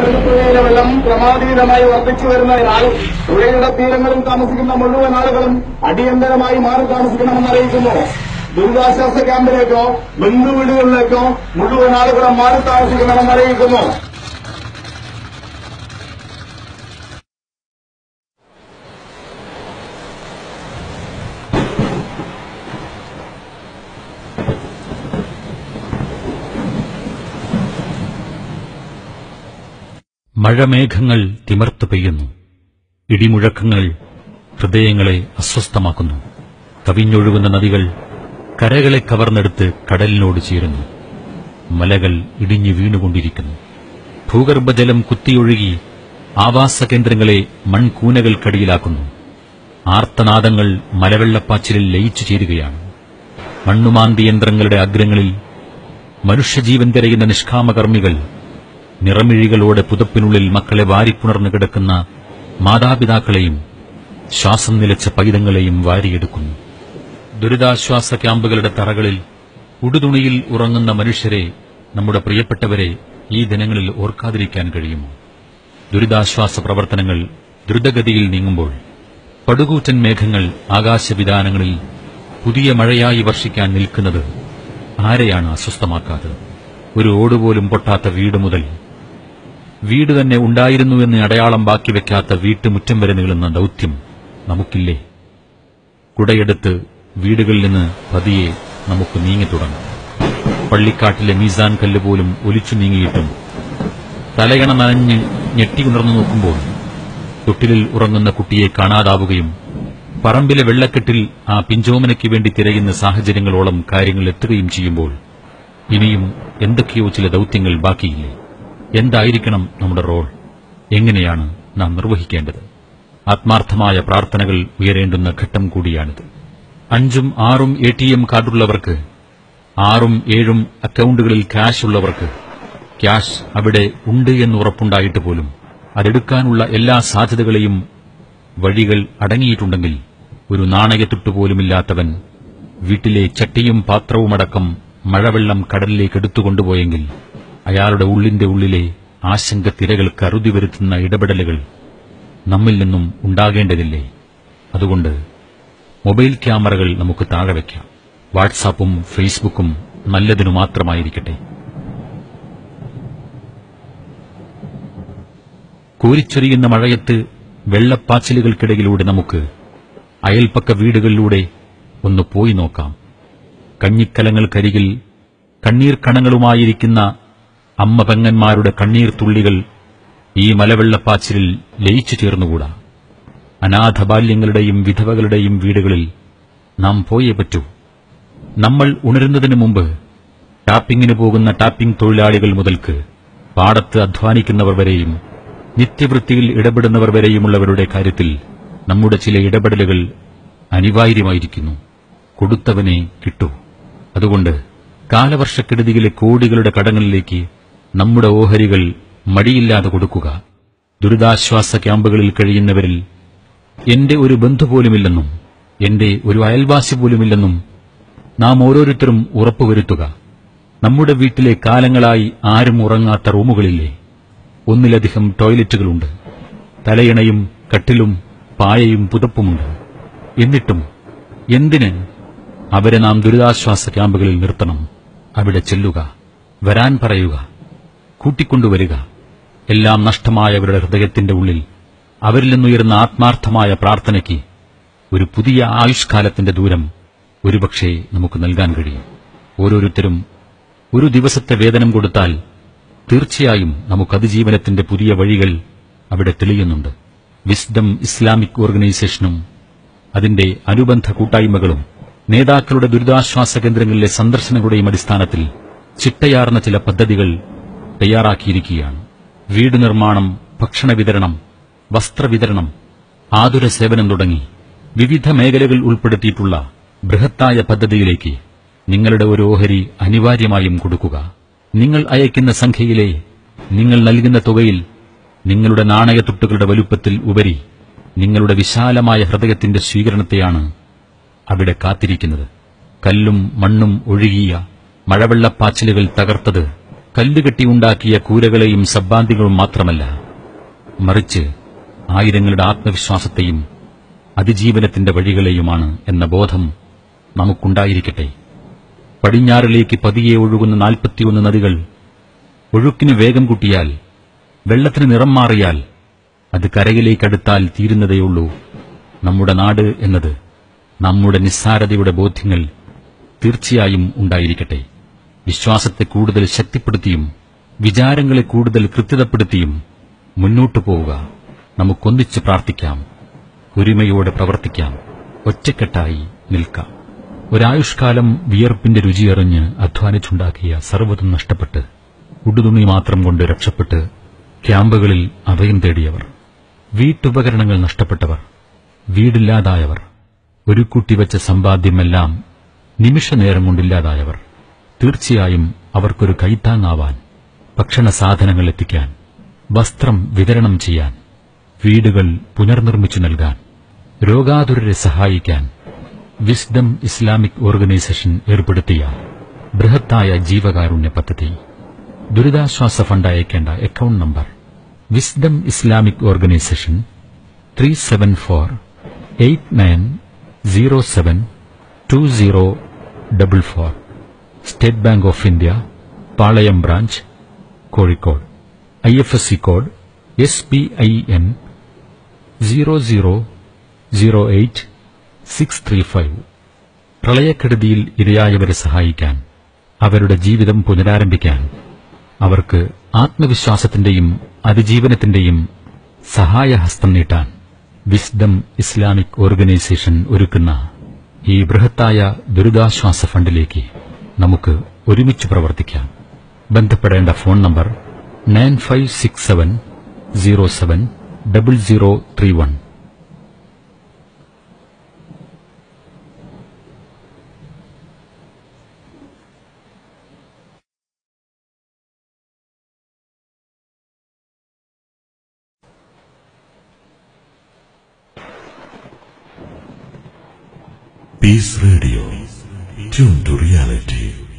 ചെറുപ്പുഴയിലെ വെള്ളം ക്രമാതീതമായി വർദ്ധിച്ചു വരുന്നതിനാൽ പുഴയുടെ തീരങ്ങളിൽ താമസിക്കുന്ന മുഴുവൻ ആളുകളും അടിയന്തരമായി മാറി താമസിക്കണമെന്ന് അറിയിക്കുന്നു ദുരിതാശ്വാസ ക്യാമ്പിലേക്കോ ബന്ധുവീടുകളിലേക്കോ മുഴുവൻ ആളുകളും മാറി താമസിക്കണമെന്ന് അറിയിക്കുന്നു മഴമേഘങ്ങൾ തിമർത്തു പെയ്യുന്നു ഇടിമുഴക്കങ്ങൾ ഹൃദയങ്ങളെ അസ്വസ്ഥമാക്കുന്നു കവിഞ്ഞൊഴുകുന്ന നദികൾ കരകളെ കവർന്നെടുത്ത് കടലിനോട് ചേരുന്നു മലകൾ ഇടിഞ്ഞു വീണുകൊണ്ടിരിക്കുന്നു ഭൂഗർഭജലം കുത്തിയൊഴുകി ആവാസ കേന്ദ്രങ്ങളെ മൺകൂനകൾക്കടിയിലാക്കുന്നു ആർത്തനാദങ്ങൾ മലവെള്ളപ്പാച്ചിലിൽ ലയിച്ചു ചേരുകയാണ് മണ്ണുമാന്തി യന്ത്രങ്ങളുടെ അഗ്രങ്ങളിൽ മനുഷ്യജീവൻ തിരയുന്ന നിഷ്കാമകർമ്മികൾ നിറമിഴികളോടെ പുതപ്പിനുള്ളിൽ മക്കളെ വാരിപ്പുണർന്നു കിടക്കുന്ന മാതാപിതാക്കളെയും ശ്വാസം നിലച്ച പൈതങ്ങളെയും വാരിയെടുക്കുന്നു ദുരിതാശ്വാസ ക്യാമ്പുകളുടെ തറകളിൽ ഉടുതുണിയിൽ ഉറങ്ങുന്ന മനുഷ്യരെ നമ്മുടെ പ്രിയപ്പെട്ടവരെ ഈ ദിനങ്ങളിൽ ഓർക്കാതിരിക്കാൻ കഴിയുമോ ദുരിതാശ്വാസ പ്രവർത്തനങ്ങൾ ദ്രുതഗതിയിൽ നീങ്ങുമ്പോൾ പടുകൂറ്റൻ മേഘങ്ങൾ ആകാശവിധാനങ്ങളിൽ പുതിയ മഴയായി വർഷിക്കാൻ നിൽക്കുന്നത് ആരെയാണ് അസ്വസ്ഥമാക്കാത്തത് ഒരു ഓടുപോലും പൊട്ടാത്ത വീട് മുതൽ വീട് തന്നെ ഉണ്ടായിരുന്നുവെന്ന് അടയാളം ബാക്കി വെക്കാത്ത വീട്ടുമുറ്റം വരെ നീളുന്ന ദൗത്യം നമുക്കില്ലേ കുടയെടുത്ത് വീടുകളിൽ നിന്ന് പതിയെ നമുക്ക് നീങ്ങിത്തുടങ്ങാം പള്ളിക്കാട്ടിലെ മീസാൻ കല്ല് പോലും ഒലിച്ചു നീങ്ങിയിട്ടും തലയണ നനഞ്ഞ് ഞെട്ടി ഉണർന്നു നോക്കുമ്പോൾ തൊട്ടിലിൽ ഉറങ്ങുന്ന കുട്ടിയെ കാണാതാവുകയും പറമ്പിലെ വെള്ളക്കെട്ടിൽ ആ പിഞ്ചോമനയ്ക്ക് വേണ്ടി തിരയുന്ന സാഹചര്യങ്ങളോളം കാര്യങ്ങൾ എത്തുകയും ചെയ്യുമ്പോൾ ഇനിയും എന്തൊക്കെയോ ചില ദൗത്യങ്ങൾ ബാക്കിയില്ലേ എന്തായിരിക്കണം നമ്മുടെ റോൾ എങ്ങനെയാണ് നാം നിർവഹിക്കേണ്ടത് ആത്മാർത്ഥമായ പ്രാർത്ഥനകൾ ഉയരേണ്ടുന്ന ഘട്ടം കൂടിയാണിത് അഞ്ചും ആറും എ ടി എം കാർഡുള്ളവർക്ക് ആറും ഏഴും അക്കൗണ്ടുകളിൽ ക്യാഷ് ഉള്ളവർക്ക് ക്യാഷ് അവിടെ ഉണ്ട് എന്ന് ഉറപ്പുണ്ടായിട്ട് പോലും അതെടുക്കാനുള്ള എല്ലാ സാധ്യതകളെയും വഴികൾ അടങ്ങിയിട്ടുണ്ടെങ്കിൽ ഒരു നാണയത്തുട്ടുപോലുമില്ലാത്തവൻ വീട്ടിലെ ചട്ടിയും പാത്രവുമടക്കം മഴവെള്ളം കടലിലേക്ക് എടുത്തുകൊണ്ടുപോയെങ്കിൽ അയാളുടെ ഉള്ളിന്റെ ഉള്ളിലെ ആശങ്ക തിരകൾക്ക് അറുതി വരുത്തുന്ന ഇടപെടലുകൾ നമ്മിൽ നിന്നും ഉണ്ടാകേണ്ടതില്ലേ അതുകൊണ്ട് മൊബൈൽ ക്യാമറകൾ നമുക്ക് താഴെ വയ്ക്കാം വാട്സാപ്പും ഫേസ്ബുക്കും നല്ലതിനു മാത്രമായിരിക്കട്ടെ കോരിച്ചൊരിയുന്ന മഴയത്ത് വെള്ളപ്പാച്ചിലുകൾക്കിടയിലൂടെ നമുക്ക് അയൽപ്പക്ക വീടുകളിലൂടെ ഒന്ന് പോയി നോക്കാം കഞ്ഞിക്കലങ്ങൾക്കരികിൽ കണ്ണീർ കണങ്ങളുമായിരിക്കുന്ന അമ്മ പെങ്ങന്മാരുടെ കണ്ണീർ തുള്ളികൾ ഈ മലവെള്ളപ്പാച്ചിലിൽ ലയിച്ചു ചേർന്നുകൂടാ അനാഥ ബാല്യങ്ങളുടെയും വിധവകളുടെയും വീടുകളിൽ നാം പോയേ പറ്റൂ നമ്മൾ ഉണരുന്നതിനു മുമ്പ് ടാപ്പിങ്ങിന് പോകുന്ന ടാപ്പിംഗ് തൊഴിലാളികൾ മുതൽക്ക് പാടത്ത് അധ്വാനിക്കുന്നവർ വരെയും നിത്യവൃത്തിയിൽ ഇടപെടുന്നവർ വരെയുമുള്ളവരുടെ കാര്യത്തിൽ നമ്മുടെ ചില ഇടപെടലുകൾ അനിവാര്യമായിരിക്കുന്നു കൊടുത്തവനെ കിട്ടൂ അതുകൊണ്ട് കാലവർഷക്കെടുതിയിലെ കോടികളുടെ കടങ്ങളിലേക്ക് നമ്മുടെ ഓഹരികൾ മടിയില്ലാതെ കൊടുക്കുക ദുരിതാശ്വാസ ക്യാമ്പുകളിൽ കഴിയുന്നവരിൽ എന്റെ ഒരു ബന്ധു പോലുമില്ലെന്നും എന്റെ ഒരു അയൽവാസി പോലുമില്ലെന്നും നാം ഓരോരുത്തരും ഉറപ്പുവരുത്തുക നമ്മുടെ വീട്ടിലെ കാലങ്ങളായി ആരും ഉറങ്ങാത്ത റൂമുകളില്ലേ ഒന്നിലധികം ടോയ്ലറ്റുകളുണ്ട് തലയിണയും കട്ടിലും പായയും പുതപ്പുമുണ്ട് എന്നിട്ടും എന്തിന് അവരെ നാം ദുരിതാശ്വാസ ക്യാമ്പുകളിൽ നിർത്തണം അവിടെ ചെല്ലുക വരാൻ പറയുക കൂട്ടിക്കൊണ്ടുവരിക എല്ലാം നഷ്ടമായവരുടെ ഹൃദയത്തിന്റെ ഉള്ളിൽ അവരിൽ നിന്നുയരുന്ന ആത്മാർത്ഥമായ പ്രാർത്ഥനയ്ക്ക് ഒരു പുതിയ ആയുഷ്കാലത്തിന്റെ ദൂരം ഒരുപക്ഷെ നമുക്ക് നൽകാൻ കഴിയും ഓരോരുത്തരും ഒരു ദിവസത്തെ വേതനം കൊടുത്താൽ തീർച്ചയായും നമുക്ക് അതിജീവനത്തിന്റെ പുതിയ വഴികൾ അവിടെ തെളിയുന്നുണ്ട് വിസ്ഡം ഇസ്ലാമിക് ഓർഗനൈസേഷനും അതിന്റെ അനുബന്ധ കൂട്ടായ്മകളും നേതാക്കളുടെ ദുരിതാശ്വാസ കേന്ദ്രങ്ങളിലെ സന്ദർശനങ്ങളുടെയും അടിസ്ഥാനത്തിൽ ചിട്ടയാർന്ന ചില പദ്ധതികൾ തയ്യാറാക്കിയിരിക്കുകയാണ് വീട് നിർമ്മാണം ഭക്ഷണ വിതരണം വസ്ത്രവിതരണം ആതുര സേവനം തുടങ്ങി വിവിധ മേഖലകൾ ഉൾപ്പെടുത്തിയിട്ടുള്ള ബൃഹത്തായ പദ്ധതിയിലേക്ക് നിങ്ങളുടെ ഒരു ഓഹരി അനിവാര്യമായും കൊടുക്കുക നിങ്ങൾ അയക്കുന്ന സംഖ്യയിലെ നിങ്ങൾ നൽകുന്ന തുകയിൽ നിങ്ങളുടെ നാണയത്തുട്ടുകളുടെ വലുപ്പത്തിൽ ഉപരി നിങ്ങളുടെ വിശാലമായ ഹൃദയത്തിന്റെ സ്വീകരണത്തെയാണ് അവിടെ കാത്തിരിക്കുന്നത് കല്ലും മണ്ണും ഒഴുകിയ മഴവെള്ളപ്പാച്ചിലുകൾ തകർത്തത് കല്ലുകെട്ടിയുണ്ടാക്കിയ കൂരകളെയും സബ്ബാന്തികളും മാത്രമല്ല മറിച്ച് ആയിരങ്ങളുടെ ആത്മവിശ്വാസത്തെയും അതിജീവനത്തിന്റെ വഴികളെയുമാണ് എന്ന ബോധം നമുക്കുണ്ടായിരിക്കട്ടെ പടിഞ്ഞാറിലേക്ക് പതിയെ ഒഴുകുന്ന നാൽപ്പത്തിയൊന്ന് നദികൾ ഒഴുക്കിന് വേഗം കൂട്ടിയാൽ വെള്ളത്തിന് നിറം മാറിയാൽ അത് കരയിലേക്കടുത്താൽ തീരുന്നതേയുള്ളൂ നമ്മുടെ നാട് എന്നത് നമ്മുടെ നിസ്സാരതയുടെ ബോധ്യങ്ങൾ തീർച്ചയായും ഉണ്ടായിരിക്കട്ടെ വിശ്വാസത്തെ കൂടുതൽ ശക്തിപ്പെടുത്തിയും വിചാരങ്ങളെ കൂടുതൽ കൃത്യതപ്പെടുത്തിയും മുന്നോട്ടു പോവുക നമുക്കൊന്നിച്ച് പ്രാർത്ഥിക്കാം ഒരുമയോടെ പ്രവർത്തിക്കാം ഒറ്റക്കെട്ടായി നിൽക്കാം ഒരായുഷ്കാലം വിയർപ്പിന്റെ രുചിയറിഞ്ഞ് അധ്വാനിച്ചുണ്ടാക്കിയ സർവ്വതും നഷ്ടപ്പെട്ട് ഉടുതുണി മാത്രം കൊണ്ട് രക്ഷപ്പെട്ട് ക്യാമ്പുകളിൽ അഭയം തേടിയവർ വീട്ടുപകരണങ്ങൾ നഷ്ടപ്പെട്ടവർ വീടില്ലാതായവർ ഒരു കൂട്ടിവെച്ച സമ്പാദ്യമെല്ലാം നിമിഷനേരം കൊണ്ടില്ലാതായവർ തീർച്ചയായും അവർക്കൊരു കൈത്താങ്ങാവാൻ ഭക്ഷണ സാധനങ്ങൾ എത്തിക്കാൻ വസ്ത്രം വിതരണം ചെയ്യാൻ വീടുകൾ പുനർനിർമ്മിച്ചു നൽകാൻ രോഗാതുരരെ സഹായിക്കാൻ വിസ്ഡം ഇസ്ലാമിക് ഓർഗനൈസേഷൻ ഏർപ്പെടുത്തിയ ബൃഹത്തായ ജീവകാരുണ്യ പദ്ധതി ദുരിതാശ്വാസ ഫണ്ട് അയക്കേണ്ട account number Wisdom Islamic Organisation three seven four eight nine zero seven two zero double four State Bank of India Palayam branch Kozhikode I F S C code S B I N zero zero zero eight six three five പ്രളയക്കെടുതിയിൽ ഇരയായവരെ സഹായിക്കാൻ അവരുടെ ജീവിതം പുനരാരംഭിക്കാൻ അവർക്ക് ആത്മവിശ്വാസത്തിന്റെയും അതിജീവനത്തിന്റെയും സഹായഹസ്തം നീട്ടാൻ wisdom Islamic organisation ഒരുക്കുന്ന ഈ ബൃഹത്തായ ദുരിതാശ്വാസ ഫണ്ടിലേക്ക് നമുക്ക് ഒരുമിച്ച് പ്രവർത്തിക്കാം ബന്ധപ്പെടേണ്ട phone number nine five six seven zero seven double zero three one Peace Radio. Tune to reality.